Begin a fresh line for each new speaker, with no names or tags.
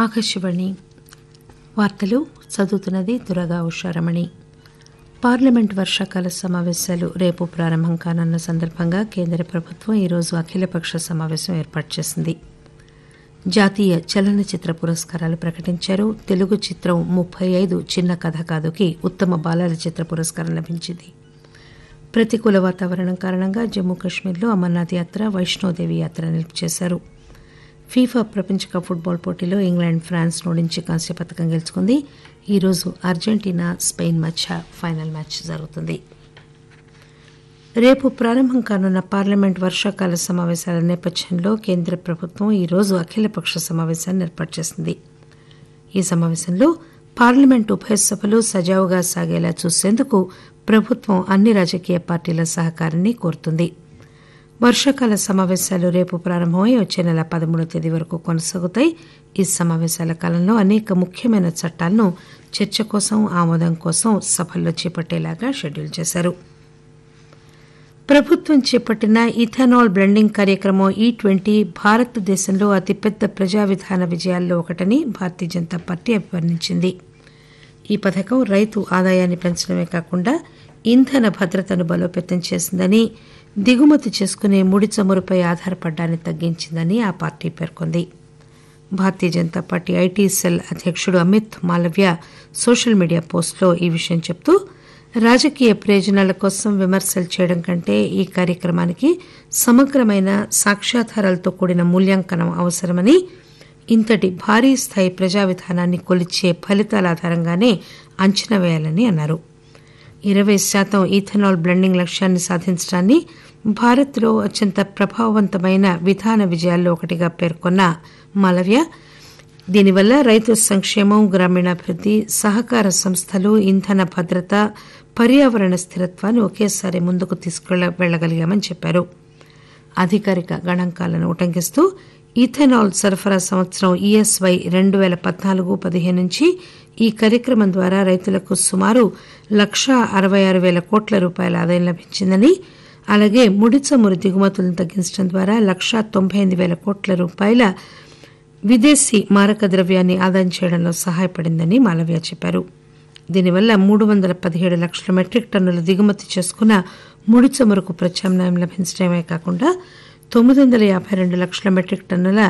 ఆకాశవాణి వార్తలు చదువుతున్నది దురగా ఉషారమణి పార్లమెంట్ వర్షాకాల సమావేశాలు రేపు ప్రారంభం కానున్న సందర్భంగా కేంద్ర ప్రభుత్వం ఈరోజు అఖిలపక్ష సమావేశం ఏర్పాటు చేసింది జాతీయ చలనచిత్ర పురస్కారాలు ప్రకటించారు తెలుగు చిత్రం ముప్పై ఐదు చిన్న కథ కాదుకి ఉత్తమ బాలల చిత్ర పురస్కారం లభించింది ప్రతికూల వాతావరణం కారణంగా జమ్మూ కశ్మీర్లో అమర్నాథ్ యాత్ర వైష్ణోదేవి యాత్ర నిలుపు చేశారు ఫీఫా ప్రపంచ కప్ ఫుట్బాల్ పోటీలో ఇంగ్లాండ్ ఫ్రాన్స్ ఓడించి కాంస్య పథకం గెలుచుకుంది ఈరోజు అర్జెంటీనా స్పెయిన్ మధ్య ఫైనల్ మ్యాచ్ జరుగుతుంది రేపు ప్రారంభం కానున్న పార్లమెంట్ వర్షాకాల సమావేశాల నేపథ్యంలో కేంద్ర ప్రభుత్వం ఈరోజు అఖిలపక్ష సమావేశాన్ని ఏర్పాటు చేసింది ఈ సమావేశంలో పార్లమెంట్ ఉభయ సభలు సజావుగా సాగేలా చూసేందుకు ప్రభుత్వం అన్ని రాజకీయ పార్టీల సహకారాన్ని కోరుతుంది వర్షాకాల సమావేశాలు రేపు ప్రారంభమై వచ్చే నెల పదమూడవ తేదీ వరకు కొనసాగుతాయి ఈ సమావేశాల కాలంలో అనేక ముఖ్యమైన చట్టాలను చర్చ కోసం ఆమోదం కోసం సభల్లో చేపట్టేలాగా షెడ్యూల్ చేశారు ప్రభుత్వం చేపట్టిన ఇథనాల్ బ్లెండింగ్ కార్యక్రమం ఈ ట్వంటీ భారతదేశంలో అతిపెద్ద ప్రజా విధాన విజయాల్లో ఒకటని భారతీయ జనతా పార్టీ అభివర్ణించింది ఈ పథకం రైతు ఆదాయాన్ని పెంచడమే కాకుండా ఇంధన భద్రతను బలోపేతం చేసిందని దిగుమతి చేసుకునే ముడి చమురుపై ఆధారపడ్డాన్ని తగ్గించిందని ఆ పార్టీ పేర్కొంది Bharatiya Janata party IT cell అధ్యక్షుడు అమిత్ మాలవ్య సోషల్ మీడియా పోస్టులో ఈ విషయం చెబుతూ రాజకీయ ప్రయోజనాల కోసం విమర్శలు చేయడం కంటే ఈ కార్యక్రమానికి సమగ్రమైన సాక్ష్యాధారాలతో కూడిన మూల్యాంకనం అవసరమని ఇంతటి భారీ స్థాయి ప్రజా విధానాన్ని కొలిచే ఫలితాల ఆధారంగానే అంచనా వేయాలని అన్నారు ఇరవై శాతం ఈథనాల్ బ్లెండింగ్ లక్ష్యాన్ని సాధించడాన్ని భారత్లో అత్యంత ప్రభావవంతమైన విధాన విజయాల్లో ఒకటిగా పేర్కొన్న మాలవ్య దీనివల్ల రైతు సంక్షేమం గ్రామీణాభివృద్ది సహకార సంస్థలు ఇంధన భద్రత పర్యావరణ స్థిరత్వాన్ని ఒకేసారి ముందుకు తీసుకెళ్ల వెళ్లగలిగామని చెప్పారు అధికారిక గణాంకాలను ఉటంకిస్తూ ఈథనాల్ సరఫరా సంవత్సరం ఈఎస్వై రెండు పేల పద్నాలుగు పదిహేను నుంచి ఈ కార్యక్రమం ద్వారా రైతులకు సుమారు లక్షా అరవై ఆరు పేల కోట్ల రూపాయల ఆదాయం లభించిందని అలాగే ముడి చమురు దిగుమతులను తగ్గించడం ద్వారా లక్షా తొంభై ఎనిమిది పేల కోట్ల రూపాయల విదేశీ మారక ద్రవ్యాన్ని ఆదాయం చేయడంలో సహాయపడిందని మాలవ్య చెప్పారు దీనివల్ల మూడు వందల పదిహేడు లక్షల మెట్రిక్ టన్నుల దిగుమతి చేసుకున్న ముడి చమురుకు ప్రత్యామ్నాయం లభించడమే కాకుండా తొమ్మిది వందల యాభై రెండు లక్షల మెట్రిక్ టన్నుల